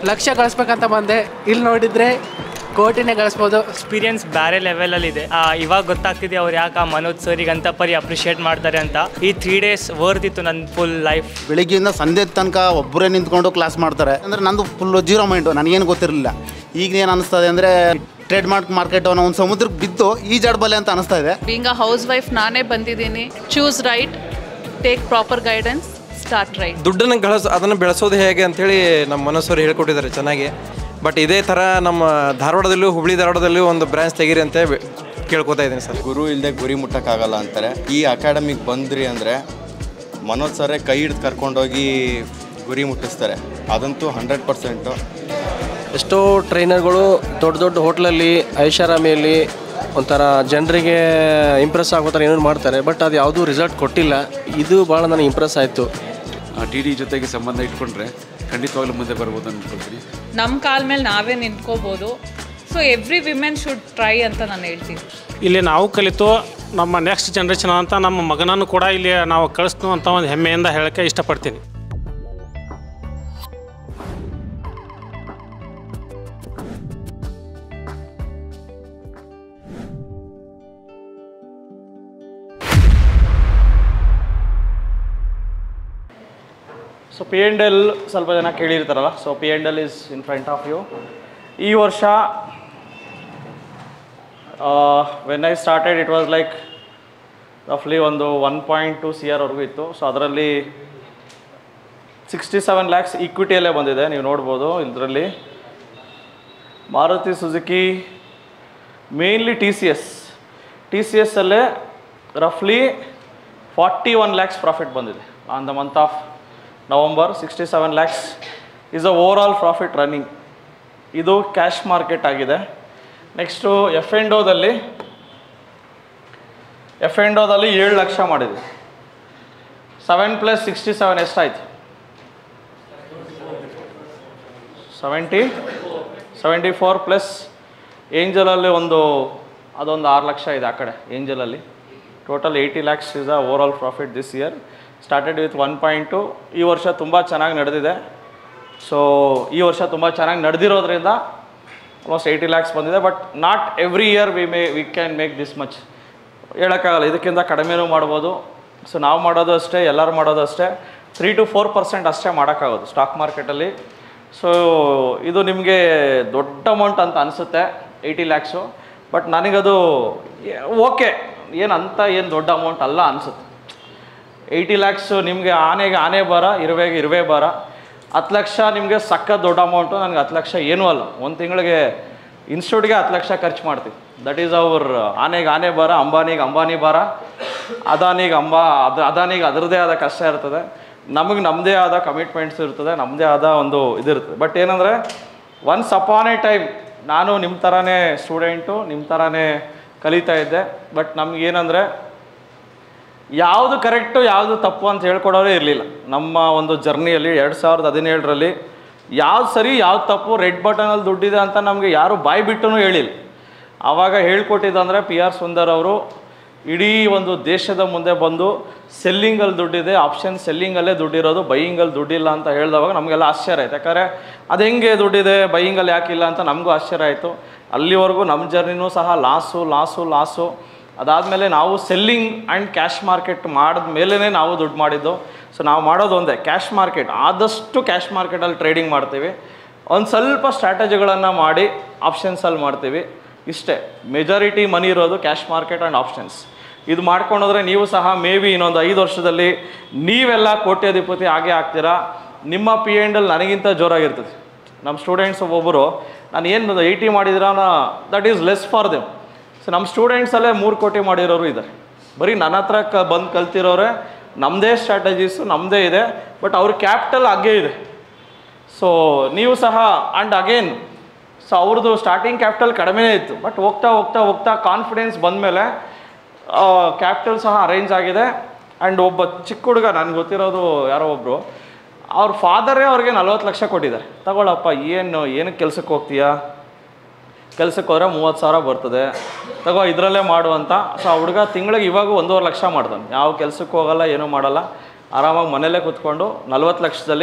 ಲಕ್ಷ ಗಳಿಸ್ಬೇಕಂತ ಬಂದೆ ಇಲ್ಲಿ ನೋಡಿದರೆ ಕೋಟಿನೇ ಗಳಿಸ್ಬೋದು ಎಕ್ಸ್ಪೀರಿಯನ್ಸ್ ಬೇರೆ ಲೆವೆಲಲ್ಲಿದೆ ಇವಾಗ ಗೊತ್ತಾಗ್ತಿದೆ ಅವ್ರು ಯಾಕೆ ಆ ಮನೋಜ್ ಸರಿಗೆ ಅಂತ ಪರಿ ಅಪ್ರಿಷಿಯೇಟ್ ಮಾಡ್ತಾರೆ ಅಂತ ಈ ತ್ರೀ ಡೇಸ್ ವರ್ತ್ ಇತ್ತು ನನ್ನ ಫುಲ್ ಲೈಫ್ ಬೆಳಿಗ್ಗೆಯಿಂದ ಸಂಜೆ ತನಕ ಒಬ್ಬರೇ ನಿಂತ್ಕೊಂಡು ಕ್ಲಾಸ್ ಮಾಡ್ತಾರೆ ಅಂದರೆ ನಂದು ಫುಲ್ಲು ಜೀರೋ ಮೈಂಡು ನನಗೇನು ಗೊತ್ತಿರಲಿಲ್ಲ ಈಗ ಏನು ಅನಿಸ್ತದೆ ಅಂದರೆ ಟ್ರೇಡ್ ಮಾರ್ಕ್ ಮಾರ್ಕೆಟ್ ಅನ್ನೋ ಒಂದು ಸಮುದ್ರಕ್ಕೆ ಬಿದ್ದು ಈಜಾಡ್ಬಲ್ಲೆ ಅಂತ ಅನಿಸ್ತಾ ಇದೆ ಬೀಂಗ್ ಅ ಹೌಸ್ ವೈಫ್ ನಾನೇ ಬಂದಿದ್ದೀನಿ choose right take proper guidance start right ದುಡ್ಡನ್ನು ಗಳಿಸ್ ಅದನ್ನು ಬೆಳೆಸೋದು ಹೇಗೆ ಅಂಥೇಳಿ ನಮ್ಮ ಮನಸ್ಸವರು ಹೇಳ್ಕೊಟ್ಟಿದ್ದಾರೆ ಚೆನ್ನಾಗಿ ಬಟ್ ಇದೇ ಥರ ನಮ್ಮ ಧಾರವಾಡದಲ್ಲೂ ಹುಬ್ಳಿ ಧಾರವಾಡದಲ್ಲೂ ಒಂದು ಬ್ರಾಂಚ್ ತೆಗೀರಿ ಅಂತ ಬೆ- ಕೇಳ್ಕೊತಾ ಇದ್ದೀನಿ ಸರ್ ಗುರು ಇಲ್ಲದೆ ಗುರಿ ಮುಟ್ಟಕ್ಕಾಗಲ್ಲ ಅಂತಾರೆ ಈ ಅಕಾಡೆಮಿಗೆ ಬಂದ್ರಿ ಅಂದರೆ ಮನೋಜ್ ಸರೇ ಕೈ ಹಿಡ್ದು ಕರ್ಕೊಂಡೋಗಿ ಗುರಿ ಮುಟ್ಟಿಸ್ತಾರೆ ಅದಂತೂ ಹಂಡ್ರೆಡ್ ಪರ್ಸೆಂಟು ಎಷ್ಟೋ ಟ್ರೈನರ್ಗಳು ದೊಡ್ಡ ದೊಡ್ಡ ಹೋಟ್ಲಲ್ಲಿ ಐಷಾರಾಮಿಯಲ್ಲಿ ಒಂಥರ ಜನರಿಗೆ ಇಂಪ್ರೆಸ್ ಆಗೋ ಥರ ಏನೇನು ಮಾಡ್ತಾರೆ ಬಟ್ ಅದು ಯಾವುದೂ ರಿಸಲ್ಟ್ ಕೊಟ್ಟಿಲ್ಲ ಇದು ಭಾಳ ನನಗೆ ಇಂಪ್ರೆಸ್ ಆಯಿತು ಟಿ ಡಿ ಜೊತೆಗೆ ಸಂಬಂಧ ಇಟ್ಕೊಂಡ್ರೆ ಖಂಡಿತವಾಗ್ಲೂ ಮುಂದೆ ಬರ್ಬೋದು ಅಂದ್ಕೊಳ್ತೀನಿ ನಮ್ಮ ಕಾಲ ಮೇಲೆ ನಾವೇ ನಿಂತ್ಕೋಬೋದು so every women should try ಅಂತ ನಾನು ಹೇಳ್ತೀನಿ ಇಲ್ಲಿ ನಾವು ಕಲಿತು ನಮ್ಮ ನೆಕ್ಸ್ಟ್ ಜನ್ರೇಷನ್ ಅಂತ ನಮ್ಮ ಮಗನನ್ನು ಕೂಡ ಇಲ್ಲಿ ನಾವು ಕಳಿಸ್ತು ಅಂತ ಒಂದು ಹೆಮ್ಮೆಯಿಂದ ಹೇಳೋಕ್ಕೆ ಇಷ್ಟಪಡ್ತೀನಿ ಸೊ ಪಿ ಎಂಡ್ ಎಲ್ ಸ್ವಲ್ಪ ಜನ ಕೇಳಿರ್ತಾರಲ್ಲ so P and L is in front of you ಈ ವರ್ಷ when I started it was like ರಫ್ಲಿ ಒಂದು ಒನ್ ಪಾಯಿಂಟ್ ಟು ಸಿ ಆರ್ವರೆಗೂ ಇತ್ತು ಸೊ ಅದರಲ್ಲಿ ಸಿಕ್ಸ್ಟಿ ಸೆವೆನ್ ಲ್ಯಾಕ್ಸ್ ಈಕ್ವಿಟಿಯಲ್ಲೇ ಬಂದಿದೆ ನೀವು ನೋಡ್ಬೋದು ಇದರಲ್ಲಿ Maruti Suzuki mainly T C S T C ಎಸ್ಸಲ್ಲೇ ರಫ್ಲಿ ಫಾರ್ಟಿ ಒನ್ ಲ್ಯಾಕ್ಸ್ ಪ್ರಾಫಿಟ್ ಬಂದಿದೆ on the month of November sixty seven lakhs is a overall profit running ಇದು ಕ್ಯಾಶ್ ಮಾರ್ಕೆಟ್ ಆಗಿದೆ ನೆಕ್ಸ್ಟು ಎಫ್ ಎಂಡೋದಲ್ಲಿ ಎಫ್ ಎಂಡೋದಲ್ಲಿ ಏಳು ಲಕ್ಷ ಮಾಡಿದೆ ಸೆವೆನ್ ಪ್ಲಸ್ ಸಿಕ್ಸ್ಟಿ ಸೆವೆನ್ ಎಷ್ಟಾಯಿತು ಸೆವೆಂಟಿ ಸೆವೆಂಟಿ ಫೋರ್ ಪ್ಲಸ್ ಏಂಜಲಲ್ಲಿ ಒಂದು ಅದೊಂದು ಆರು ಲಕ್ಷ ಇದೆ ಆ ಕಡೆ ಏಂಜಲಲ್ಲಿ total eighty lakhs is a overall profit this year started with one point ಈ ವರ್ಷ ತುಂಬ ಚೆನ್ನಾಗಿ ನಡೆದಿದೆ ಸೊ ಈ ವರ್ಷ ತುಂಬ ಚೆನ್ನಾಗಿ ನಡೆದಿರೋದ್ರಿಂದ ಆಲ್ಮೋಸ್ಟ್ ಏಯ್ಟಿ ಲ್ಯಾಕ್ಸ್ ಬಂದಿದೆ but not every year we may we can make this much ಹೇಳೋಕ್ಕಾಗಲ್ಲ ಇದಕ್ಕಿಂತ ಕಡಿಮೆನೂ ಮಾಡ್ಬೋದು ಸೊ ನಾವು ಮಾಡೋದು ಅಷ್ಟೇ ಎಲ್ಲರೂ ಮಾಡೋದು ಅಷ್ಟೇ ತ್ರೀ ಟು ಫೋರ್ ಪರ್ಸೆಂಟ್ ಅಷ್ಟೇ ಮಾಡೋಕ್ಕಾಗೋದು ಸ್ಟಾಕ್ ಮಾರ್ಕೆಟಲ್ಲಿ ಸೊ ಇದು ನಿಮಗೆ ದೊಡ್ಡ ಅಮೌಂಟ್ ಅಂತ ಅನಿಸುತ್ತೆ ಏಯ್ಟಿ ಲ್ಯಾಕ್ಸು ಬಟ್ ನನಗದು ಓಕೆ ಏನು ಅಂತ ಏನು ದೊಡ್ಡ ಅಮೌಂಟ್ ಅಲ್ಲ ಅನಿಸುತ್ತೆ ಏಯ್ಟಿ ಲ್ಯಾಕ್ಸು ನಿಮಗೆ ಆನೆಗೆ ಆನೆ ಬರ ಇರುವೆಗೆ ಇರುವೆ ಬರ ಹತ್ತು ಲಕ್ಷ ನಿಮಗೆ ಸಕ್ಕ ದೊಡ್ಡ ಅಮೌಂಟು ನನಗೆ ಹತ್ತು ಲಕ್ಷ ಏನೂ ಅಲ್ಲ ಒಂದು ತಿಂಗಳಿಗೆ ಇನ್ಸ್ಟಿಟ್ಯೂಟ್ಗೆ ಹತ್ತು ಲಕ್ಷ ಖರ್ಚು ಮಾಡ್ತೀವಿ ದಟ್ ಈಸ್ ಅವರ್ ಆನೆಗೆ ಆನೆ ಬರ ಅಂಬಾನಿಗೆ ಅಂಬಾನಿ ಬರ ಅದಾನಿಗೆ ಅಂಬಾ ಅದು ಅದಾನಿಗೆ ಅದರದ್ದೇ ಆದ ಕಷ್ಟ ಇರ್ತದೆ ನಮಗೆ ನಮ್ಮದೇ ಆದ ಕಮಿಟ್ಮೆಂಟ್ಸ್ ಇರ್ತದೆ ನಮ್ಮದೇ ಆದ ಒಂದು ಇದಿರ್ತದೆ ಬಟ್ ಏನಂದರೆ ಒನ್ಸ್ ಅಪಾನ್ ಎ ಟೈಮ್ ನಾನು ನಿಮ್ಮ ಥರನೇ ಸ್ಟೂಡೆಂಟು ನಿಮ್ಮ ಥರನೇ ಕಲಿತಾ ಇದ್ದೆ ಬಟ್ ನಮಗೇನಂದರೆ ಯಾವುದು ಕರೆಕ್ಟು ಯಾವುದು ತಪ್ಪು ಅಂತ ಹೇಳ್ಕೊಡೋರೇ ಇರಲಿಲ್ಲ ನಮ್ಮ ಒಂದು ಜರ್ನಿಯಲ್ಲಿ ಎರಡು ಸಾವಿರದ ಹದಿನೇಳರಲ್ಲಿ ಯಾವ್ದು ಸರಿ ಯಾವ್ದು ತಪ್ಪು ರೆಡ್ ಬಟನಲ್ಲಿ ದುಡ್ಡಿದೆ ಅಂತ ನಮಗೆ ಯಾರು ಬಾಯಿ ಬಿಟ್ಟು ಹೇಳಿಲ್ಲ ಆವಾಗ ಹೇಳ್ಕೊಟ್ಟಿದ್ದಂದರೆ ಪಿ ಆರ್ ಸುಂದರ್ ಅವರು ಇಡೀ ಒಂದು ದೇಶದ ಮುಂದೆ ಬಂದು ಸೆಲ್ಲಿಂಗಲ್ಲಿ ದುಡ್ಡಿದೆ ಆಪ್ಷನ್ ಸೆಲ್ಲಿಂಗಲ್ಲೇ ದುಡ್ಡಿರೋದು ಬೈಯಿಂಗಲ್ಲಿ ದುಡ್ಡಿಲ್ಲ ಅಂತ ಹೇಳಿದವಾಗ ನಮಗೆಲ್ಲ ಆಶ್ಚರ್ಯ ಆಯ್ತು ಯಾಕಂದರೆ ಅದು ಹೆಂಗೆ ದುಡ್ಡಿದೆ ಬೈಯಿಂಗಲ್ಲಿ ಯಾಕಿಲ್ಲ ಅಂತ ನಮಗೂ ಆಶ್ಚರ್ಯ ಆಯಿತು ಅಲ್ಲಿವರೆಗೂ ನಮ್ಮ ಜರ್ನಿನೂ ಸಹ ಲಾಸು ಲಾಸು ಲಾಸು ಅದಾದಮೇಲೆ ನಾವು ಸೆಲ್ಲಿಂಗ್ ಆ್ಯಂಡ್ ಕ್ಯಾಶ್ ಮಾರ್ಕೆಟ್ ಮಾಡಿದ ಮೇಲೇ ನಾವು ದುಡ್ಡು ಮಾಡಿದ್ದು ಸೊ ನಾವು ಮಾಡೋದು ಒಂದೇ ಕ್ಯಾಶ್ ಮಾರ್ಕೆಟ್ ಆದಷ್ಟು ಕ್ಯಾಶ್ ಮಾರ್ಕೆಟಲ್ಲಿ ಟ್ರೇಡಿಂಗ್ ಮಾಡ್ತೀವಿ ಒಂದು ಸ್ವಲ್ಪ ಸ್ಟ್ರಾಟಜಿಗಳನ್ನು ಮಾಡಿ ಆಪ್ಷನ್ಸಲ್ಲಿ ಮಾಡ್ತೀವಿ ಇಷ್ಟೇ ಮೆಜಾರಿಟಿ ಮನಿ ಇರೋದು ಕ್ಯಾಶ್ ಮಾರ್ಕೆಟ್ ಆ್ಯಂಡ್ ಆಪ್ಷನ್ಸ್ ಇದು ಮಾಡ್ಕೊಂಡೋದ್ರೆ ನೀವು ಸಹ ಮೇ ಬಿ ಇನ್ನೊಂದು ಐದು ವರ್ಷದಲ್ಲಿ ನೀವೆಲ್ಲ ಕೋಟ್ಯಾಧಿಪತಿ ಆಗೇ ಆಗ್ತೀರಾ ನಿಮ್ಮ ಪಿ ಎಂಡಲ್ಲಿ ನನಗಿಂತ ಜೋರಾಗಿರ್ತದೆ ನಮ್ಮ ಸ್ಟೂಡೆಂಟ್ಸ್ ಒಬ್ಬೊಬ್ಬರು ನಾನು ಏನು ಏಯ್ಟಿ ಮಾಡಿದಿರ that is less for them so ನಮ್ಮ ಸ್ಟೂಡೆಂಟ್ಸಲ್ಲೇ ಮೂರು ಕೋಟಿ ಮಾಡಿರೋರು ಇದ್ದಾರೆ ಬರೀ ನನ್ನ ಹತ್ರ ಕ ಬಂದು ಕಲ್ತಿರೋರೆ ನಮ್ಮದೇ ಸ್ಟ್ರಾಟಜೀಸು ನಮ್ಮದೇ ಇದೆ ಬಟ್ ಅವ್ರ ಕ್ಯಾಪಿಟಲ್ ಹಾಗೇ ಇದೆ ಸೊ ನೀವು ಸಹ ಆ್ಯಂಡ್ ಅಗೇನ್ ಸೊ ಅವ್ರದ್ದು ಸ್ಟಾರ್ಟಿಂಗ್ ಕ್ಯಾಪಿಟಲ್ ಕಡಿಮೆನೇ ಇತ್ತು ಬಟ್ ಹೋಗ್ತಾ ಹೋಗ್ತಾ ಹೋಗ್ತಾ ಕಾನ್ಫಿಡೆನ್ಸ್ ಬಂದಮೇಲೆ ಕ್ಯಾಪಿಟಲ್ ಸಹ ಅರೇಂಜ್ ಆಗಿದೆ ಆ್ಯಂಡ್ ಒಬ್ಬ ಚಿಕ್ಕ ಹುಡುಗ ನನಗೆ ಗೊತ್ತಿರೋದು ಯಾರೋ ಒಬ್ಬರು ಅವ್ರ ಫಾದರೇ ಅವ್ರಿಗೆ ನಲ್ವತ್ತು ಲಕ್ಷ ಕೊಟ್ಟಿದ್ದಾರೆ ತಗೊಳ್ಳಪ್ಪ ಏನು ಏನಕ್ಕೆ ಕೆಲ್ಸಕ್ಕೆ ಹೋಗ್ತೀಯಾ ಕೆಲ್ಸಕ್ಕೆ ಹೋದ್ರೆ ಮೂವತ್ತು ಸಾವಿರ ಬರ್ತದೆ ತಗೋ ಇದರಲ್ಲೇ ಮಾಡು ಅಂತ ಸೊ ಆ ಹುಡುಗ ತಿಂಗಳಿಗೆ ಇವಾಗ ಒಂದೂವರೆ ಲಕ್ಷ ಮಾಡ್ತಾನೆ ಯಾವ ಕೆಲ್ಸಕ್ಕೆ ಹೋಗಲ್ಲ ಏನೂ ಮಾಡಲ್ಲ ಆರಾಮಾಗಿ ಮನೇಲೇ ಕೂತ್ಕೊಂಡು ನಲ್ವತ್ತು ಲಕ್ಷದಲ್ಲಿ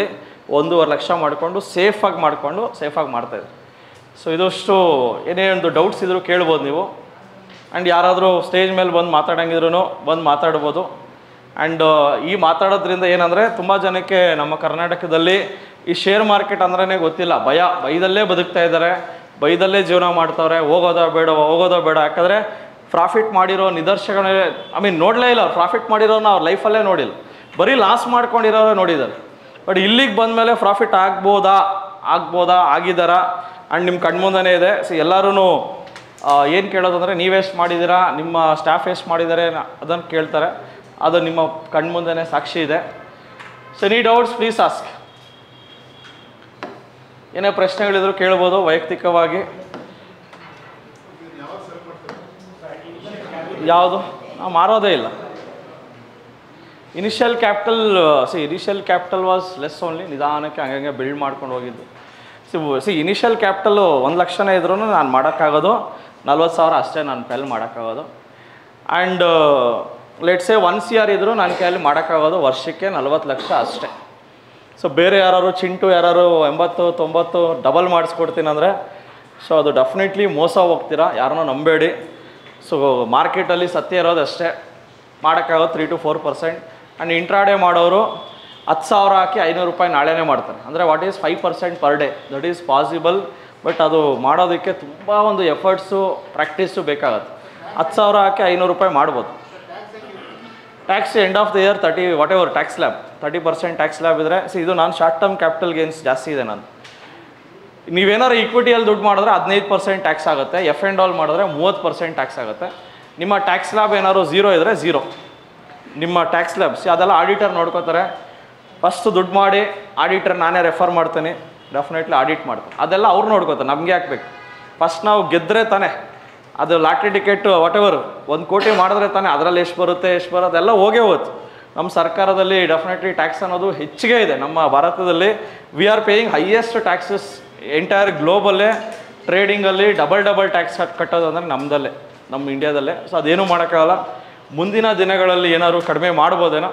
ಒಂದೂವರೆ ಲಕ್ಷ ಮಾಡಿಕೊಂಡು ಸೇಫಾಗಿ ಮಾಡಿಕೊಂಡು ಸೇಫಾಗಿ ಮಾಡ್ತಾಯಿದ್ರು ಸೊ ಇದಷ್ಟು ಏನೇ ಒಂದು ಡೌಟ್ಸ್ ಇದ್ದರೂ ಕೇಳ್ಬೋದು ನೀವು ಆ್ಯಂಡ್ ಯಾರಾದರೂ ಸ್ಟೇಜ್ ಮೇಲೆ ಬಂದು ಮಾತಾಡಂಗಿದ್ರು ಬಂದು ಮಾತಾಡ್ಬೋದು ಆ್ಯಂಡ್ ಈ ಮಾತಾಡೋದ್ರಿಂದ ಏನಂದರೆ ತುಂಬ ಜನಕ್ಕೆ ನಮ್ಮ ಕರ್ನಾಟಕದಲ್ಲಿ ಈ ಶೇರ್ ಮಾರ್ಕೆಟ್ ಅಂದ್ರೇ ಗೊತ್ತಿಲ್ಲ ಭಯ ಭಯದಲ್ಲೇ ಬದುಕ್ತಾ ಇದ್ದಾರೆ ಭಯದಲ್ಲೇ ಜೀವನ ಮಾಡ್ತಾವ್ರೆ ಹೋಗೋದೋ ಬೇಡ ಹೋಗೋದೋ ಬೇಡ ಯಾಕಂದರೆ ಪ್ರಾಫಿಟ್ ಮಾಡಿರೋ ನಿದರ್ಶನಗಳೇ ಐ ಮೀನ್ ನೋಡಲೇ ಇಲ್ಲ ಅವ್ರು ಪ್ರಾಫಿಟ್ ಮಾಡಿರೋನ ಅವ್ರ ಲೈಫಲ್ಲೇ ನೋಡಿಲ್ಲ ಬರೀ ಲಾಸ್ ಮಾಡ್ಕೊಂಡಿರೋರೇ ನೋಡಿದ್ದಾರೆ ಬಟ್ ಇಲ್ಲಿಗೆ ಬಂದಮೇಲೆ ಪ್ರಾಫಿಟ್ ಆಗ್ಬೋದಾ ಆಗ್ಬೋದಾ ಆಗಿದ್ದಾರಾ ಆ್ಯಂಡ್ ನಿಮ್ಮ ಕಣ್ಮುಂದನೇ ಇದೆ ಸೊ ಎಲ್ಲರೂ ಏನು ಕೇಳೋದಂದರೆ ನೀವು ಎಷ್ಟು ಮಾಡಿದ್ದೀರಾ ನಿಮ್ಮ ಸ್ಟಾಫ್ ಎಷ್ಟು ಮಾಡಿದ್ದಾರೆ ಅದನ್ನು ಕೇಳ್ತಾರೆ ಅದು ನಿಮ್ಮ ಕಣ್ಮುಂದೆನೇ ಸಾಕ್ಷಿ ಇದೆ ಸೊ ನೀ ಡೌಟ್ಸ್ ಪ್ಲೀಸ್ ಆಸ್ಕ್ ಏನೇ ಪ್ರಶ್ನೆಗಳಿದ್ರು ಕೇಳ್ಬೋದು ವೈಯಕ್ತಿಕವಾಗಿ ಯಾವುದು ನಾವು ಮಾರೋದೇ ಇಲ್ಲ initial capital C initial capital was less only ನಿಧಾನಕ್ಕೆ ಹಂಗಂಗೆ ಬಿಲ್ಡ್ ಮಾಡ್ಕೊಂಡು ಹೋಗಿದ್ದು ಸಿ ಸಿ ಇನಿಷಿಯಲ್ ಕ್ಯಾಪಿಟಲು ಒಂದು ಲಕ್ಷನೇ ಇದ್ರೂ ನಾನು ಮಾಡೋಕ್ಕಾಗೋದು ನಲ್ವತ್ತು ಸಾವಿರ ಅಷ್ಟೇ ನನ್ನ ಕೈಲಿ ಮಾಡೋಕ್ಕಾಗೋದು and let's say one C R ಇದ್ದರೂ ನನ್ನ ಕೈಯಲ್ಲಿ ಮಾಡೋಕ್ಕಾಗೋದು ವರ್ಷಕ್ಕೆ ನಲ್ವತ್ತು ಲಕ್ಷ ಅಷ್ಟೇ ಸೊ ಬೇರೆ ಯಾರು ಚಿಂಟು ಯಾರು ಎಂಬತ್ತು ತೊಂಬತ್ತು ಡಬಲ್ ಮಾಡಿಸ್ಕೊಡ್ತೀನಿ ಅಂದರೆ ಸೊ ಅದು ಡೆಫಿನೆಟ್ಲಿ ಮೋಸ ಹೋಗ್ತೀರಾ ಯಾರನ್ನೂ ನಂಬೇಡಿ ಸೊ ಮಾರ್ಕೆಟಲ್ಲಿ ಸತ್ಯ ಇರೋದು ಅಷ್ಟೇ ಮಾಡೋಕ್ಕಾಗೋದು three to four percent and intraday ಮಾಡೋರು ಹತ್ತು ಸಾವಿರ ಹಾಕಿ ಐನೂರು ರೂಪಾಯಿ ನಾಳೆನೇ ಮಾಡ್ತಾರೆ ಅಂದರೆ what is five percent per day that is possible but ಅದು ಮಾಡೋದಕ್ಕೆ ತುಂಬ ಒಂದು ಎಫರ್ಟ್ಸು ಪ್ರಾಕ್ಟೀಸು ಬೇಕಾಗತ್ತೆ ಹತ್ತು ಸಾವಿರ ಹಾಕಿ ಐನೂರು ರೂಪಾಯಿ ಮಾಡ್ಬೋದು tax end of the year thirty whatever tax slab thirty percent tax slab ಇದ್ದರೆ ಸೊ ಇದು ನಾನು ಶಾರ್ಟ್ ಟರ್ಮ್ ಕ್ಯಾಪಿಟಲ್ ಗೇನ್ಸ್ ಜಾಸ್ತಿ ಇದೆ ನಾನು ನೀವೇನಾದ್ರು ಈಕ್ವಿಟಿಯಲ್ಲಿ ದುಡ್ಡು ಮಾಡಿದ್ರೆ ಹದಿನೈದು ಪರ್ಸೆಂಟ್ ಟ್ಯಾಕ್ಸ್ ಆಗುತ್ತೆ ಎಫ್ ಆ್ಯಂಡ್ ಆಲ್ ಮಾಡಿದ್ರೆ ಮೂವತ್ತು ಪರ್ಸೆಂಟ್ ಟ್ಯಾಕ್ಸ್ ಆಗುತ್ತೆ ನಿಮ್ಮ ಟ್ಯಾಕ್ಸ್ ಲ್ಯಾಬ್ ಏನಾದ್ರು ಝೀರೋ ಇದ್ದರೆ ಝೀರೋ ನಿಮ್ಮ ಟ್ಯಾಕ್ಸ್ ಲ್ಯಾಬ್ಸ್ ಅದೆಲ್ಲ ಆಡಿಟರ್ ನೋಡ್ಕೋತಾರೆ ಫಸ್ಟ್ ದುಡ್ಡು ಮಾಡಿ ಆಡಿಟರ್ ನಾನೇ ರೆಫರ್ ಮಾಡ್ತೀನಿ ಡೆಫಿನೆಟ್ಲಿ ಆಡಿಟ್ ಮಾಡ್ತೀನಿ ಅದೆಲ್ಲ ಅವ್ರು ನೋಡ್ಕೋತಾರೆ ನಮಗೆ ಹಾಕ್ಬೇಕು ಫಸ್ಟ್ ನಾವು ಗೆದ್ದರೆ ತಾನೇ ಅದು ಲಾಟ್ರಿ ಟಿಕೆಟ್ ವಾಟ್ ಎವರ್ ಒಂದು ಕೋಟಿ ಮಾಡಿದ್ರೆ ತಾನೇ ಅದರಲ್ಲಿ ಎಷ್ಟು ಬರುತ್ತೆ ಎಷ್ಟು ಬರೋದು ಎಲ್ಲ ಹೋಗೇ ಹೋಯ್ತು ನಮ್ಮ ಸರ್ಕಾರದಲ್ಲಿ ಡೆಫಿನೆಟ್ಲಿ ಟ್ಯಾಕ್ಸ್ ಅನ್ನೋದು ಹೆಚ್ಚಿಗೆ ಇದೆ ನಮ್ಮ ಭಾರತದಲ್ಲಿ we are paying highest taxes entire ಗ್ಲೋಬಲ್ಲೇ ಟ್ರೇಡಿಂಗಲ್ಲಿ ಡಬಲ್ ಡಬಲ್ ಟ್ಯಾಕ್ಸ್ ಕಟ್ಟೋದು ಅಂದರೆ ನಮ್ಮದಲ್ಲೇ ನಮ್ಮ ಇಂಡಿಯಾದಲ್ಲೇ ಸೊ ಅದೇನೂ ಮಾಡೋಕ್ಕಾಗಲ್ಲ ಮುಂದಿನ ದಿನಗಳಲ್ಲಿ ಏನಾದ್ರು ಕಡಿಮೆ ಮಾಡ್ಬೋದೇನೋ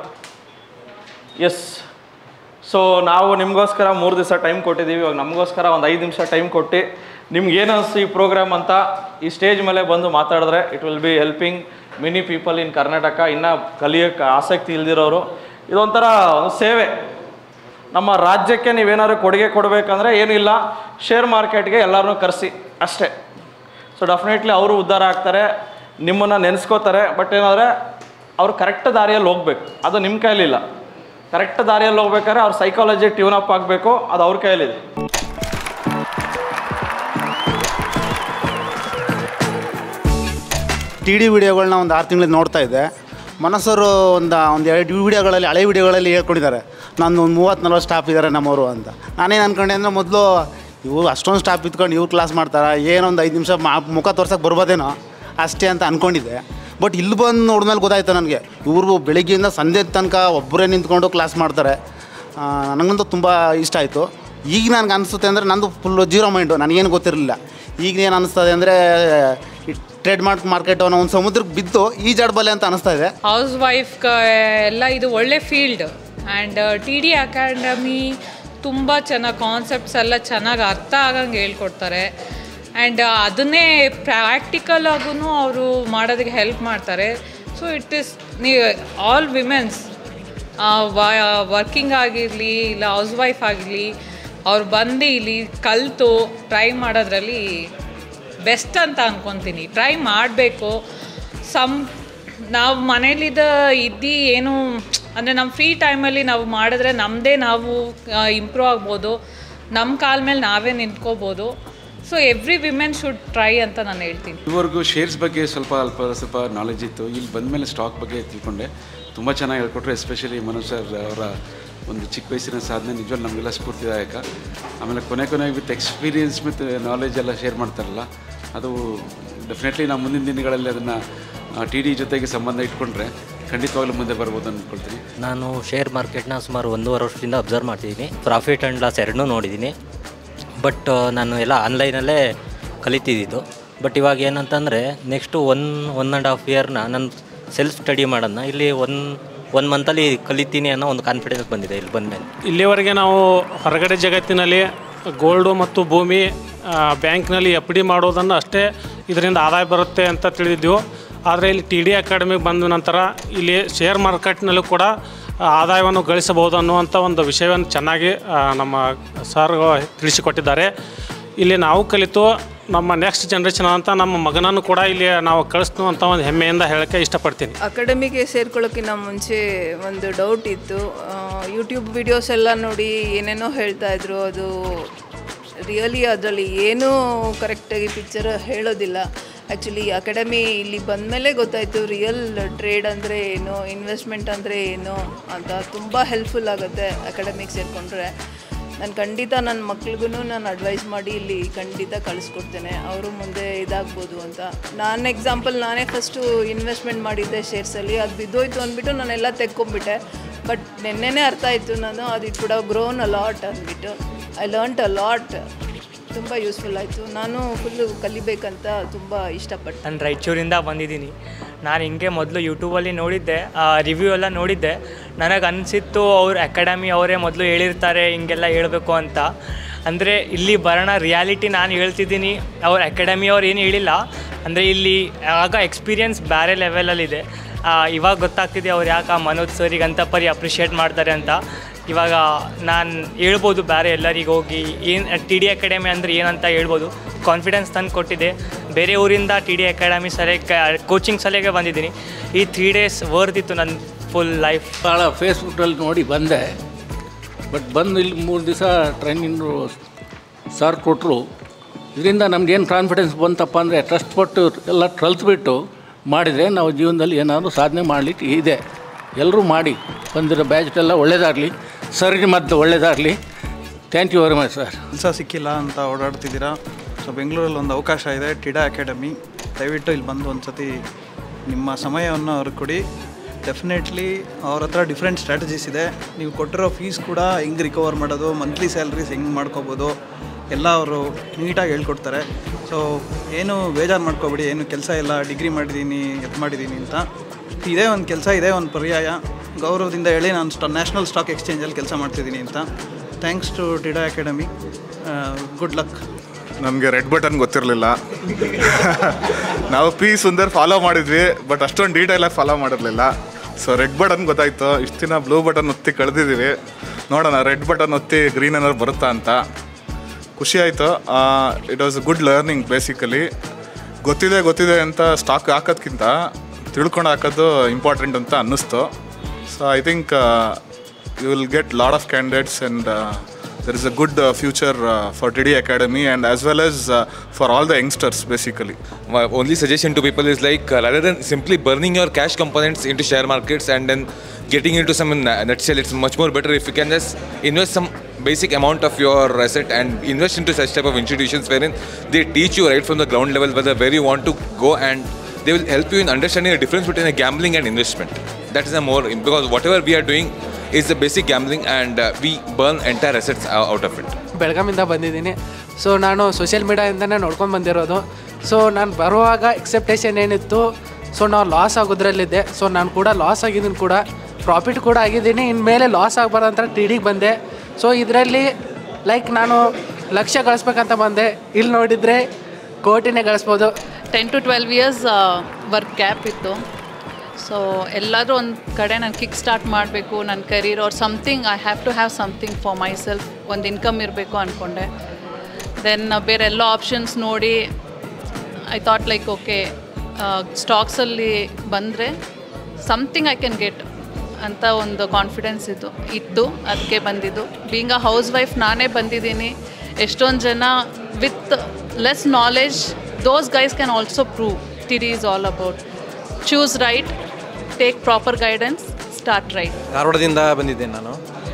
ಎಸ್ ಸೊ ನಾವು ನಿಮಗೋಸ್ಕರ ಮೂರು ದಿವಸ ಟೈಮ್ ಕೊಟ್ಟಿದ್ದೀವಿ ಇವಾಗ ನಮಗೋಸ್ಕರ ಒಂದು ಐದು ನಿಮಿಷ ಟೈಮ್ ಕೊಟ್ಟು ನಿಮ್ಗೆ ಏನು ಅನಿಸ್ತು ಈ ಪ್ರೋಗ್ರಾಮ್ ಅಂತ ಈ ಸ್ಟೇಜ್ ಮೇಲೆ ಬಂದು ಮಾತಾಡಿದ್ರೆ it will be helping many people in Karnataka ಇನ್ನೂ ಕಲಿಯೋಕ್ಕೆ ಆಸಕ್ತಿ ಇಲ್ದಿರೋರು ಇದೊಂಥರ ಒಂದು ಸೇವೆ ನಮ್ಮ ರಾಜ್ಯಕ್ಕೆ ನೀವೇನಾದ್ರು ಕೊಡುಗೆ ಕೊಡಬೇಕಂದ್ರೆ ಏನಿಲ್ಲ ಶೇರ್ ಮಾರ್ಕೆಟ್ಗೆ ಎಲ್ಲರನ್ನೂ ಕರೆಸಿ ಅಷ್ಟೇ ಸೊ ಡೆಫಿನೆಟ್ಲಿ ಅವರು ಉದ್ಧಾರ ಆಗ್ತಾರೆ ನಿಮ್ಮನ್ನು ನೆನೆಸ್ಕೋತಾರೆ ಬಟ್ ಏನಾದರೆ ಅವ್ರು ಕರೆಕ್ಟ್ ದಾರಿಯಲ್ಲಿ ಹೋಗ್ಬೇಕು ಅದು ನಿಮ್ಮ ಕೈಲಿಲ್ಲ ಕರೆಕ್ಟ್ ದಾರಿಯಲ್ಲಿ ಹೋಗ್ಬೇಕಾದ್ರೆ ಅವ್ರ ಸೈಕಾಲಜಿ ಟ್ಯೂನ್ ಅಪ್ ಆಗಬೇಕು ಅದು ಅವ್ರ ಕೈಲಿದೆ ಟಿ ಡಿ ವಿಡಿಯೋಗಳನ್ನ ಒಂದು ಆರು ತಿಂಗಳಿಂದ ನೋಡ್ತಾ ಇದ್ದೆ ಮನಸ್ಸರು ಒಂದು ಒಂದು ಎರಡು ವಿಡಿಯೋಗಳಲ್ಲಿ ಹಳೆ ವಿಡಿಯೋಗಳಲ್ಲಿ ಹೇಳ್ಕೊಂಡಿದ್ದಾರೆ ನಾನು ಒಂದು ಮೂವತ್ತು ನಲ್ವತ್ತು ಸ್ಟಾಫ್ ಇದ್ದಾರೆ ನಮ್ಮವರು ಅಂತ ನಾನೇನು ಅಂದ್ಕೊಂಡೆ ಅಂದರೆ ಮೊದಲು ಇವು ಅಷ್ಟೊಂದು ಸ್ಟಾಫ್ ಇತ್ಕೊಂಡು ಇವ್ರು ಕ್ಲಾಸ್ ಮಾಡ್ತಾರೆ ಏನೊಂದು ಐದು ನಿಮಿಷ ಮಾ ಮುಖ ತೋರ್ಸಕ್ಕೆ ಬರ್ಬೋದೇನೋ ಅಷ್ಟೇ ಅಂತ ಅಂದ್ಕೊಂಡಿದ್ದೆ ಬಟ್ ಇಲ್ಲಿ ಬಂದು ನೋಡಿದ್ಮೇಲೆ ಗೊತ್ತಾಯ್ತು ನನಗೆ ಇವರು ಬೆಳಿಗ್ಗೆಯಿಂದ ಸಂಜೆ ತನಕ ಒಬ್ಬರೇ ನಿಂತ್ಕೊಂಡು ಕ್ಲಾಸ್ ಮಾಡ್ತಾರೆ ಆ, ನನಗಂತೂ ತುಂಬ ಇಷ್ಟ ಆಯಿತು ಈಗ ನನಗೆ ಅನಿಸುತ್ತೆ ಅಂದರೆ ನಂದು ಫುಲ್ಲು ಜೀರೋ ಮೈಂಡು ನನಗೇನು ಗೊತ್ತಿರಲಿಲ್ಲ ಈಗ ಏನು ಅನಿಸ್ತದೆ ಅಂದರೆ ಟ್ರೇಡ್ ಮಾರ್ಕ್ ಮಾರ್ಕೆಟ್ ಅನ್ನೋ ಒಂದು ಸಮುದ್ರಕ್ಕೆ ಬಿದ್ದು ಈಜಾಡ್ಬಲ್ಲೆ ಅಂತ ಅನಿಸ್ತಾ ಇದೆ ಹೌಸ್ ವೈಫ್ ಎಲ್ಲ ಇದು ಒಳ್ಳೆ field and T D academy ತುಂಬ ಚೆನ್ನಾಗಿ ಕಾನ್ಸೆಪ್ಟ್ಸ್ ಎಲ್ಲ ಚೆನ್ನಾಗಿ ಅರ್ಥ ಆಗಂಗೆ ಹೇಳ್ಕೊಡ್ತಾರೆ ಆ್ಯಂಡ್ ಅದನ್ನೇ ಪ್ರಾಕ್ಟಿಕಲ್ ಆಗೂ ಅವರು ಮಾಡೋದಕ್ಕೆ ಹೆಲ್ಪ್ ಮಾಡ್ತಾರೆ ಸೊ ಇಟ್ ಇಸ್ ನೀ ಆಲ್ ವಿಮೆನ್ಸ್ ವರ್ಕಿಂಗ್ ಆಗಿರಲಿ ಇಲ್ಲ ಹೌಸ್ ವೈಫ್ ಆಗಿರಲಿ ಅವ್ರು ಬಂದು ಇಲ್ಲಿ ಕಲಿತು ಟ್ರೈ ಮಾಡೋದ್ರಲ್ಲಿ ಬೆಸ್ಟ್ ಅಂತ ಅನ್ಕೊತೀನಿ ಟ್ರೈ ಮಾಡಬೇಕು ಸಮ್ ನಾವು ಮನೇಲಿದ್ದ ಇದ್ದು ಏನು ಅಂದರೆ ನಮ್ಮ ಫ್ರೀ ಟೈಮಲ್ಲಿ ನಾವು ಮಾಡಿದ್ರೆ ನಮ್ಮದೇ ನಾವು ಇಂಪ್ರೂವ್ ಆಗ್ಬೋದು ನಮ್ಮ ಕಾಲ ಮೇಲೆ ನಾವೇ ನಿಂತ್ಕೋಬೋದು so every women should try ಅಂತ ನಾನು ಹೇಳ್ತೀನಿ ಇದುವರೆಗೂ ಶೇರ್ಸ್ ಬಗ್ಗೆ ಸ್ವಲ್ಪ ಅಲ್ಪ ಸ್ವಲ್ಪ ನಾಲೆಜ್ ಇತ್ತು ಇಲ್ಲಿ ಬಂದಮೇಲೆ ಸ್ಟಾಕ್ ಬಗ್ಗೆ ತಿಳ್ಕೊಂಡೆ ತುಂಬ ಚೆನ್ನಾಗಿ ಹೇಳ್ಕೊಟ್ರು ಎಸ್ಪೆಷಲಿ ಮನೋಜ್ ಸರ್ ಅವರ ಒಂದು ಚಿಕ್ಕ ವಯಸ್ಸಿನ ಸಾಧನೆ ನಿಜವಾಗ್ಲೂ ನಮಗೆಲ್ಲ ಸ್ಫೂರ್ತಿದಾಯಕ ಆಮೇಲೆ ಕೊನೆ ಕೊನೆಗೆ ವಿತ್ ಎಕ್ಸ್ಪೀರಿಯನ್ಸ್ ಮತ್ತು ನಾಲೆಜ್ ಎಲ್ಲ ಶೇರ್ ಮಾಡ್ತಾರಲ್ಲ ಅದು ಡೆಫಿನೆಟ್ಲಿ ನಾವು ಮುಂದಿನ ದಿನಗಳಲ್ಲಿ ಅದನ್ನು ಟಿ ಡಿ ಜೊತೆಗೆ ಸಂಬಂಧ ಇಟ್ಕೊಂಡ್ರೆ ಖಂಡಿತವಾಗ್ಲೂ ಮುಂದೆ ಬರ್ಬೋದು ಅಂದ್ಕೊಳ್ತೀನಿ ನಾನು ಶೇರ್ ಮಾರ್ಕೆಟ್ನ ಸುಮಾರು ಒಂದೂವರೆ ವರ್ಷದಿಂದ ಅಬ್ಸರ್ವ್ ಮಾಡ್ತಿದ್ದೀನಿ ಪ್ರಾಫಿಟ್ ಆ್ಯಂಡ್ ಲಾಸ್ ಎರಡನ್ನೂ ನೋಡಿದ್ದೀನಿ ಬಟ್ ನಾನು ಎಲ್ಲ ಆನ್ಲೈನಲ್ಲೇ ಕಲಿತಿದ್ದಿದ್ದು ಬಟ್ ಇವಾಗ ಏನಂತಂದರೆ next one one and half ಇಯರ್ನ ನಾನು ಸೆಲ್ಫ್ ಸ್ಟಡಿ ಮಾಡೋದನ್ನ ಇಲ್ಲಿ ಒನ್ ಒಂದು ಮಂತಲ್ಲಿ ಕಲಿತೀನಿ ಅನ್ನೋ ಒಂದು ಕಾನ್ಫಿಡೆನ್ಸ್ ಬಂದಿದೆ ಇಲ್ಲಿ ಬಂದಮೇಲೆ ಇಲ್ಲಿವರೆಗೆ ನಾವು ಹೊರಗಡೆ ಜಗತ್ತಿನಲ್ಲಿ ಗೋಲ್ಡು ಮತ್ತು ಭೂಮಿ ಆ, ಬ್ಯಾಂಕ್ನಲ್ಲಿ ಎಫ್ ಡಿ ಮಾಡೋದನ್ನು ಅಷ್ಟೇ ಇದರಿಂದ ಆದಾಯ ಬರುತ್ತೆ ಅಂತ ತಿಳಿದಿದ್ದೆವು ಆದರೆ ಇಲ್ಲಿ ಟಿ ಡಿ ಅಕಾಡೆಮಿಗೆ ಬಂದ ನಂತರ ಇಲ್ಲಿ ಶೇರ್ ಮಾರ್ಕೆಟ್ನಲ್ಲೂ ಕೂಡ ಆ, ಆದಾಯವನ್ನು ಗಳಿಸಬಹುದು ಅನ್ನುವಂಥ ಒಂದು ವಿಷಯವನ್ನು ಚೆನ್ನಾಗಿ ಆ, ನಮ್ಮ ಸರ್ ತಿಳಿಸಿಕೊಟ್ಟಿದ್ದಾರೆ ಇಲ್ಲಿ ನಾವು ಕಲಿತು ನಮ್ಮ ನೆಕ್ಸ್ಟ್ ಜನ್ರೇಷನ್ ಅಂತ ನಮ್ಮ ಮಗನನ್ನು ಕೂಡ ಇಲ್ಲಿ ನಾವು ಕಳಿಸ್ತು ಅಂತ ಒಂದು ಹೆಮ್ಮೆಯಿಂದ ಹೇಳೋಕ್ಕೆ ಇಷ್ಟಪಡ್ತೀನಿ ಅಕಾಡೆಮಿಗೆ ಸೇರ್ಕೊಳ್ಳೋಕ್ಕಿಂತ ಮುಂಚೆ ಒಂದು ಡೌಟ್ ಇತ್ತು ಯೂಟ್ಯೂಬ್ ವಿಡಿಯೋಸ್ ಎಲ್ಲ ನೋಡಿ ಏನೇನೋ ಹೇಳ್ತಾ ಇದ್ರು ಅದು ರಿಯಲಿ ಅದರಲ್ಲಿ ಏನೂ ಕರೆಕ್ಟಾಗಿ ಪಿಕ್ಚರ್ ಹೇಳೋದಿಲ್ಲ ಆ್ಯಕ್ಚುಲಿ ಅಕಾಡೆಮಿ ಇಲ್ಲಿ ಬಂದಮೇಲೆ ಗೊತ್ತಾಯಿತು ರಿಯಲ್ ಟ್ರೇಡ್ ಅಂದರೆ ಏನು ಇನ್ವೆಸ್ಟ್ಮೆಂಟ್ ಅಂದರೆ ಏನು ಅಂತ ತುಂಬ ಹೆಲ್ಪ್ಫುಲ್ ಆಗುತ್ತೆ ಅಕಾಡೆಮಿಗೆ ಸೇರಿಕೊಂಡ್ರೆ ನಾನು ಖಂಡಿತ ನನ್ನ ಮಕ್ಳಿಗೂ ನಾನು ಅಡ್ವೈಸ್ ಮಾಡಿ ಇಲ್ಲಿ ಖಂಡಿತ ಕಳಿಸ್ಕೊಡ್ತೇನೆ ಅವರು ಮುಂದೆ ಇದಾಗ್ಬೋದು ಅಂತ ನಾನು ಎಕ್ಸಾಂಪಲ್ ನಾನೇ ಫಸ್ಟು ಇನ್ವೆಸ್ಟ್ಮೆಂಟ್ ಮಾಡಿದ್ದೆ ಶೇರ್ಸಲ್ಲಿ ಅದು ಬಿದ್ದೋಯ್ತು ಅಂದ್ಬಿಟ್ಟು ನಾನೆಲ್ಲ ತೆಕ್ಕೊಂಬಿಟ್ಟೆ ಬಟ್ ನಿನ್ನೆನೇ ಅರ್ಥ ಆಯಿತು ನಾನು ಅದು it would have grown a lot ಅಂದ್ಬಿಟ್ಟು ಐ ಲರ್ನ್ಟ್ ಅ ಲಾಟ್ ತುಂಬ ಯೂಸ್ಫುಲ್ ಆಯಿತು ನಾನು ಫುಲ್ಲು ಕಲಿಬೇಕಂತ ತುಂಬ ಇಷ್ಟಪಟ್ಟೆ ನಾನು ರಾಯಚೂರಿಂದ ಬಂದಿದ್ದೀನಿ ನಾನು ಹಿಂಗೆ ಮೊದಲು ಯೂಟ್ಯೂಬಲ್ಲಿ ನೋಡಿದ್ದೆ ರಿವ್ಯೂ ಎಲ್ಲ ನೋಡಿದ್ದೆ ನನಗೆ ಅನಿಸಿತ್ತು ಅವ್ರು ಅಕಾಡೆಮಿ ಅವರೇ ಮೊದಲು ಹೇಳಿರ್ತಾರೆ ಹಿಂಗೆಲ್ಲ ಹೇಳಬೇಕು ಅಂತ ಅಂದರೆ ಇಲ್ಲಿ ಬರೋಣ ರಿಯಾಲಿಟಿ ನಾನು ಹೇಳ್ತಿದ್ದೀನಿ ಅವ್ರ ಅಕಾಡೆಮಿ ಅವ್ರು ಏನು ಹೇಳಿಲ್ಲ ಅಂದರೆ ಇಲ್ಲಿ ಆಗ ಎಕ್ಸ್ಪೀರಿಯನ್ಸ್ ಬೇರೆ ಲೆವೆಲಲ್ಲಿದೆ ಇವಾಗ ಗೊತ್ತಾಗ್ತಿದೆ ಅವ್ರು ಯಾಕೆ ಆ ಮನೋಜ್ ಸರಿಗೆ ಅಂತ ಪರಿ ಅಪ್ರಿಷಿಯೇಟ್ ಮಾಡ್ತಾರೆ ಅಂತ ಇವಾಗ ನಾನು ಹೇಳ್ಬೋದು ಬೇರೆ ಎಲ್ಲರಿಗೆ ಹೋಗಿ ಏನು ಟಿ ಡಿ ಅಕಾಡೆಮಿ ಅಂದರೆ ಏನಂತ ಹೇಳ್ಬೋದು ಕಾನ್ಫಿಡೆನ್ಸ್ ತಂದು ಕೊಟ್ಟಿದೆ ಬೇರೆ ಊರಿಂದ ಟಿ ಡಿ ಅಕಾಡೆಮಿ ಸಲಹೆ ಕೋಚಿಂಗ್ ಸಲಹೆಗೆ ಬಂದಿದ್ದೀನಿ ಈ ತ್ರೀ ಡೇಸ್ ವರ್ತ್ ಇತ್ತು ನನ್ನ ಫುಲ್ ಲೈಫ್ ಭಾಳ ಫೇಸ್ಬುಕ್ಕಲ್ಲಿ ನೋಡಿ ಬಂದೆ ಬಟ್ ಬಂದು ಇಲ್ಲಿ ಮೂರು ದಿವಸ ಟ್ರೈನಿಂಗು ಸರ್ ಕೊಟ್ಟರು ಇದರಿಂದ ನಮ್ಗೇನು ಕಾನ್ಫಿಡೆನ್ಸ್ ಬಂತಪ್ಪ ಅಂದರೆ ಟ್ರಸ್ಟ್ ಕೊಟ್ಟು ಎಲ್ಲ ಕಲ್ತ್ಬಿಟ್ಟು ಮಾಡಿದರೆ ನಾವು ಜೀವನದಲ್ಲಿ ಏನಾದರೂ ಸಾಧನೆ ಮಾಡಲಿಕ್ಕೆ ಇದೆ ಎಲ್ಲರೂ ಮಾಡಿ ಬಂದಿರೋ ಬ್ಯಾಚೆಲ್ಲ ಒಳ್ಳೇದಾಗಲಿ ಸರ್ಗೆ ಮತ್ತು ಒಳ್ಳೇದಾಗಲಿ thank you very much sir ಕೆಲಸ ಸಿಕ್ಕಿಲ್ಲ ಅಂತ ಓಡಾಡ್ತಿದ್ದೀರಾ ಸೊ ಬೆಂಗಳೂರಲ್ಲಿ ಒಂದು ಅವಕಾಶ ಇದೆ ಟಿಡಾ ಅಕಾಡೆಮಿ ದಯವಿಟ್ಟು ಇಲ್ಲಿ ಬಂದು ಒಂದು ಸತಿ ನಿಮ್ಮ ಸಮಯವನ್ನು ಅವ್ರಿಗೆ ಕೊಡಿ ಡೆಫಿನೆಟ್ಲಿ ಅವ್ರ ಹತ್ರ ಡಿಫ್ರೆಂಟ್ ಸ್ಟ್ರಾಟಜೀಸ್ ಇದೆ ನೀವು ಕೊಟ್ಟಿರೋ ಫೀಸ್ ಕೂಡ ಹೆಂಗೆ ರಿಕವರ್ ಮಾಡೋದು ಮಂತ್ಲಿ ಸ್ಯಾಲ್ರೀಸ್ ಹೆಂಗೆ ಮಾಡ್ಕೋಬೋದು ಎಲ್ಲ ಅವರು ನೀಟಾಗಿ ಹೇಳ್ಕೊಡ್ತಾರೆ ಸೊ ಏನು ಬೇಜಾರು ಮಾಡ್ಕೋಬೇಡಿ ಏನು ಕೆಲಸ ಇಲ್ಲ ಡಿಗ್ರಿ ಮಾಡಿದ್ದೀನಿ ಇದು ಮಾಡಿದ್ದೀನಿ ಅಂತ ಇದೇ ಒಂದು ಕೆಲಸ ಇದೇ ಒಂದು ಪರ್ಯಾಯ ಗೌರವದಿಂದ ಹೇಳಿ ನಾನು ಸ್ಟಾ ನ್ಯಾಷನಲ್ ಸ್ಟಾಕ್ ಎಕ್ಸ್ಚೇಂಜಲ್ಲಿ ಕೆಲಸ ಮಾಡ್ತಿದ್ದೀನಿ ಅಂತ thanks to TD academy good luck ನಮಗೆ ರೆಡ್ ಬಟನ್ ಗೊತ್ತಿರಲಿಲ್ಲ ನಾವು ಪಿ ಸುಂದರ್ ಫಾಲೋ ಮಾಡಿದ್ವಿ ಬಟ್ ಅಷ್ಟೊಂದು ಡೀಟೇಲಾಗಿ ಫಾಲೋ ಮಾಡಿರಲಿಲ್ಲ ಸೊ ರೆಡ್ ಬಟನ್ ಗೊತ್ತಾಯ್ತು ಇಷ್ಟು ದಿನ ಬ್ಲೂ ಬಟನ್ ಒತ್ತಿ ಕಳೆದಿದ್ದೀವಿ ನೋಡೋಣ ರೆಡ್ ಬಟನ್ ಒತ್ತಿ ಗ್ರೀನ್ ಏನಾದ್ರು ಬರುತ್ತಾ ಅಂತ ಖುಷಿ ಆಯಿತು it was good learning basically ಗೊತ್ತಿದೆ ಗೊತ್ತಿದೆ ಅಂತ ಸ್ಟಾಕ್ ಹಾಕೋದ್ಕಿಂತ ತಿಳ್ಕೊಂಡು ಹಾಕೋದು ಇಂಪಾರ್ಟೆಂಟ್ ಅಂತ ಅನ್ನಿಸ್ತು so I think you will get lot of candidates and there is a good uh, future uh, for TD Academy and as well as uh, for all the youngsters basically. My only suggestion to people is like uh, rather than simply burning your cash components into share markets and then getting into some in a nutshell, it's much more better if you can just invest some basic amount of your asset and invest into such type of institutions wherein they teach you right from the ground level whether where you want to go and they will help you in understanding the difference between a gambling and investment. That is a more because whatever we are doing is the basic gambling and uh, we burn entire assets uh, out of it. ಬೆಳಗಾಮಿಂದ ಬಂದಿದ್ದೀನಿ so ನಾನು social ಮೀಡಿಯಾದಿಂದನೇ ನೋಡ್ಕೊಂಡು ಬಂದಿರೋದು so ನಾನು ಬರುವಾಗ expectation ಏನಿತ್ತು so ನಾವು loss ಆಗೋದ್ರಲ್ಲಿದ್ದೆ so ನಾನು ಕೂಡ ಲಾಸ್ ಆಗಿದ್ದೀನಿ ಕೂಡ ಪ್ರಾಫಿಟ್ ಕೂಡ ಆಗಿದ್ದೀನಿ ಇನ್ಮೇಲೆ ಲಾಸ್ ಆಗಬಾರ್ದು ಅಂತ ಟಿ ಡಿಗೆ ಬಂದೆ ಸೊ ಇದರಲ್ಲಿ ಲೈಕ್ ನಾನು ಲಕ್ಷ ಗಳಿಸ್ಬೇಕಂತ ಬಂದೆ ಇಲ್ಲಿ ನೋಡಿದರೆ ಕೋಟಿನೇ ಗಳಿಸ್ಬೋದು ten to twelve years work gap ಇತ್ತು ಸೊ ಎಲ್ಲಾದರೂ ಒಂದು ಕಡೆ ನಾನು ಕಿಕ್ ಸ್ಟಾರ್ಟ್ ಮಾಡಬೇಕು ನನ್ನ ಕರಿಯರ್ ಅವ್ರ something I have to have something for myself ಒಂದು ಇನ್ಕಮ್ ಇರಬೇಕು ಅಂದ್ಕೊಂಡೆ ದೆನ್ ಬೇರೆ ಎಲ್ಲ ಆಪ್ಷನ್ಸ್ ನೋಡಿ ಐ ಥಾಟ್ ಲೈಕ್ ಓಕೆ ಸ್ಟಾಕ್ಸಲ್ಲಿ ಬಂದರೆ ಸಮಥಿಂಗ್ ಐ ಕ್ಯಾನ್ ಗೆಟ್ ಅಂತ ಒಂದು ಕಾನ್ಫಿಡೆನ್ಸ್ ಇತ್ತು ಇತ್ತು ಅದಕ್ಕೆ ಬಂದಿದ್ದು ಬೀಂಗ್ ಅ ಹೌಸ್ ವೈಫ್ ನಾನೇ ಬಂದಿದ್ದೀನಿ ಎಷ್ಟೊಂದು ಜನ with less knowledge those guys can also prove ಟಿರಿ is all about choose right take proper guidance start right ಧಾರವಾಡದಿಂದ ಬಂದಿದ್ದೆ ನಾನು